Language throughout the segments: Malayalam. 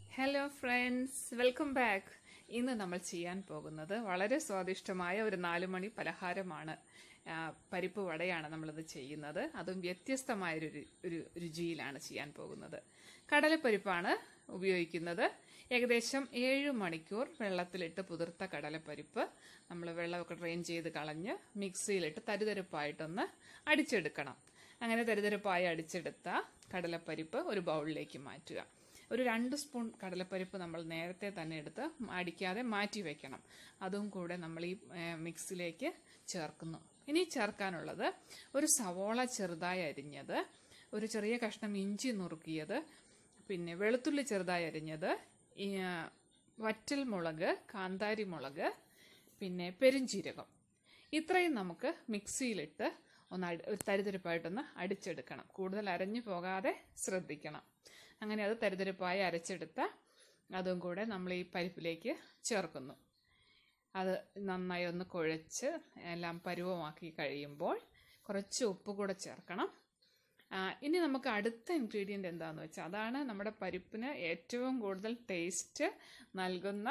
ഹലോ ഫ്രണ്ട്സ് വെൽക്കം ബാക്ക് ഇന്ന് നമ്മൾ ചെയ്യാൻ പോകുന്നത് വളരെ സ്വാദിഷ്ടമായ ഒരു നാല് മണി പലഹാരമാണ് ആ, പരിപ്പ് വടയാണ് നമ്മളിത് ചെയ്യുന്നത് അതും വ്യത്യസ്തമായൊരു രു- ഒരു രുചിയിലാണ് ചെയ്യാൻ പോകുന്നത് കടലപ്പരിപ്പാണ് ഉപയോഗിക്കുന്നത് ഏകദേശം ഏഴ് മണിക്കൂർ വെള്ളത്തിലിട്ട് പുതിർത്ത കടലപ്പരിപ്പ് നമ്മൾ വെള്ളമൊക്കെ ഡ്രെയിൻ ചെയ്ത് കളഞ്ഞ് മിക്സിയിലിട്ട് തരിതരിപ്പായിട്ടൊന്ന് അടിച്ചെടുക്കണം അങ്ങനെ തരിതരിപ്പായി അടിച്ചെടുത്ത കടലപ്പരിപ്പ് ഒരു ബൗളിലേക്ക് മാറ്റുക ഒരു രണ്ട് സ്പൂൺ കടലപ്പരിപ്പ് നമ്മൾ നേരത്തെ തന്നെ എടുത്ത് അടിക്കാതെ മാറ്റി വെക്കണം അതും കൂടെ നമ്മൾ ഈ ഏ, മിക്സിലേക്ക് ചേർക്കുന്നു ഇനി ചേർക്കാനുള്ളത് ഒരു സവോള ചെറുതായി അരിഞ്ഞത് ഒരു ചെറിയ കഷ്ണം ഇഞ്ചി നുറുക്കിയത് പിന്നെ വെളുത്തുള്ളി ചെറുതായി അരിഞ്ഞത് ഈ, ആ, വറ്റൽ മുളക് കാന്താരി മുളക് പിന്നെ പെരുംജീരകം ഇത്രയും നമുക്ക് മിക്സിയിലിട്ട് ഒന്ന് അടി ഒരു തരിതരിപ്പായിട്ടൊന്ന് അടിച്ചെടുക്കണം കൂടുതൽ അരഞ്ഞു പോകാതെ ശ്രദ്ധിക്കണം അങ്ങനെ അത് തരിതരിപ്പായി അരച്ചെടുത്ത അതും കൂടെ നമ്മൾ ഈ പരിപ്പിലേക്ക് ചേർക്കുന്നു അത് നന്നായി ഒന്ന് കുഴച്ച് എല്ലാം പരുവമാക്കി കഴിയുമ്പോൾ കുറച്ച് ഉപ്പ് കൂടെ ചേർക്കണം ആ, ഇനി നമുക്ക് അടുത്ത ഇൻഗ്രീഡിയൻ്റ് എന്താണെന്ന് വെച്ചാൽ അതാണ് നമ്മുടെ പരിപ്പിന് ഏറ്റവും കൂടുതൽ ടേസ്റ്റ് നൽകുന്ന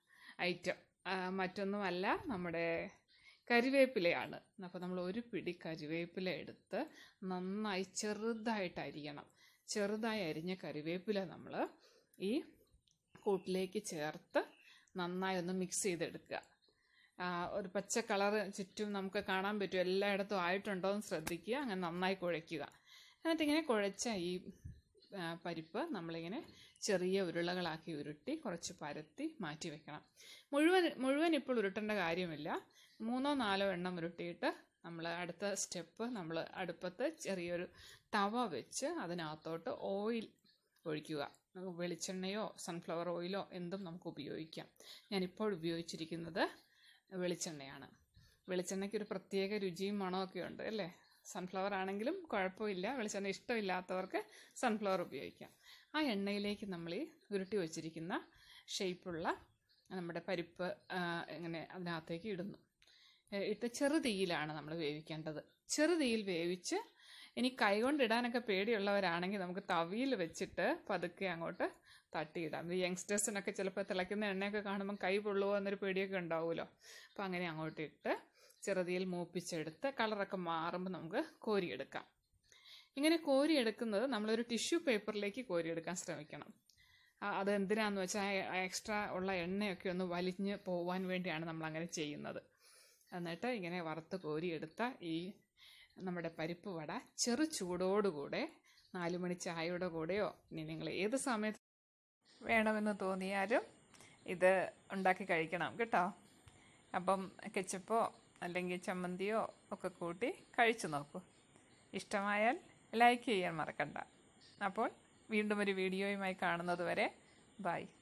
ഐറ്റം ആ, മറ്റൊന്നുമല്ല നമ്മുടെ കരിവേപ്പിലയാണ് അപ്പോൾ നമ്മൾ ഒരു പിടി കരിവേപ്പില എടുത്ത് നന്നായി ചെറുതായിട്ട് അരിയണം ചെറുതായി അരിഞ്ഞ കരിവേപ്പില നമ്മൾ ഈ കൂട്ടിലേക്ക് ചേർത്ത് നന്നായി ഒന്ന് മിക്സ് ചെയ്തെടുക്കുക ആ, ഒരു പച്ച കളറ് ചുറ്റും നമുക്ക് കാണാൻ പറ്റും എല്ലായിടത്തും ആയിട്ടുണ്ടോ എന്ന് ശ്രദ്ധിക്കുക അങ്ങനെ നന്നായി കുഴയ്ക്കുക എന്നിട്ട് ഇങ്ങനെ കുഴച്ച ഈ ആ, പരിപ്പ് നമ്മളിങ്ങനെ ചെറിയ ഉരുളകളാക്കി ഉരുട്ടി കുറച്ച് പരത്തി മാറ്റി വെക്കണം മുഴുവൻ മുഴുവൻ ഇപ്പോൾ ഉരുട്ടേണ്ട കാര്യമില്ല മൂന്നോ നാലോ എണ്ണം ഉരുട്ടിയിട്ട് നമ്മൾ അടുത്ത സ്റ്റെപ്പ് നമ്മൾ അടുപ്പത്ത് ചെറിയൊരു തവ വെച്ച് അതിനകത്തോട്ട് ഓയിൽ ഒഴിക്കുക നമുക്ക് വെളിച്ചെണ്ണയോ സൺഫ്ലവർ ഓയിലോ എന്തും നമുക്ക് ഉപയോഗിക്കാം ഞാനിപ്പോൾ ഉപയോഗിച്ചിരിക്കുന്നത് വെളിച്ചെണ്ണയാണ് വെളിച്ചെണ്ണയ്ക്ക് ഒരു പ്രത്യേക രുചിയും മണമൊക്കെ ഉണ്ട് അല്ലേ സൺഫ്ലവർ ആണെങ്കിലും കുഴപ്പമില്ല വെളിച്ചെണ്ണ ഇഷ്ടമില്ലാത്തവർക്ക് സൺഫ്ലവർ ഉപയോഗിക്കാം ആ എണ്ണയിലേക്ക് നമ്മൾ ഈ ഉരുട്ടി വച്ചിരിക്കുന്ന ഷേപ്പുള്ള നമ്മുടെ പരിപ്പ് ആ, ഇങ്ങനെ അതിനകത്തേക്ക് ഇടുന്നു ഏ, ഇട്ട് ചെറുതീയിലാണ് നമ്മൾ വേവിക്കേണ്ടത് ചെറുതീയിൽ വേവിച്ച് ഇനി കൈകൊണ്ട് ഇടാനൊക്കെ പേടിയുള്ളവരാണെങ്കിൽ നമുക്ക് തവിയിൽ വെച്ചിട്ട് പതുക്കെ അങ്ങോട്ട് തട്ടിയിടാം ഈ യങ്സ്റ്റേഴ്സിനൊക്കെ ചിലപ്പോൾ തിളയ്ക്കുന്ന എണ്ണയൊക്കെ കാണുമ്പോൾ കൈ പൊള്ളുമോ എന്നൊരു പേടിയൊക്കെ ഉണ്ടാവുമല്ലോ അപ്പോൾ അങ്ങനെ അങ്ങോട്ട് ഇട്ട് ചെറുതീയിൽ മൂപ്പിച്ചെടുത്ത് കളറൊക്കെ മാറുമ്പോൾ നമുക്ക് കോരിയെടുക്കാം ഇങ്ങനെ കോരിയെടുക്കുന്നത് നമ്മളൊരു ടിഷ്യൂ പേപ്പറിലേക്ക് കോരിയെടുക്കാൻ ശ്രമിക്കണം ആ, അത് എന്തിനാന്ന് വെച്ചാൽ എക്സ്ട്രാ ഉള്ള എണ്ണയൊക്കെ ഒന്ന് വലിഞ്ഞ് പോവാൻ വേണ്ടിയാണ് നമ്മൾ അങ്ങനെ ചെയ്യുന്നത് എന്നിട്ട് ഇങ്ങനെ വറുത്ത് കോരിയെടുത്ത ഈ നമ്മുടെ പരിപ്പ് വട ചെറു ചൂടോടുകൂടെ നാല് മണി ചായയുടെ കൂടെയോ ഇനി നിങ്ങൾ ഏത് സമയത്ത് വേണമെന്ന് തോന്നിയാലും ഇത് ഉണ്ടാക്കി കഴിക്കണം കേട്ടോ അപ്പം കെച്ചപ്പോ അല്ലെങ്കിൽ ചമ്മന്തിയോ ഒക്കെ കൂട്ടി കഴിച്ചു നോക്കൂ ഇഷ്ടമായാൽ ലൈക്ക് ചെയ്യാൻ മറക്കണ്ട അപ്പോൾ വീണ്ടും ഒരു വീഡിയോയുമായി കാണുന്നത് വരെ ബൈ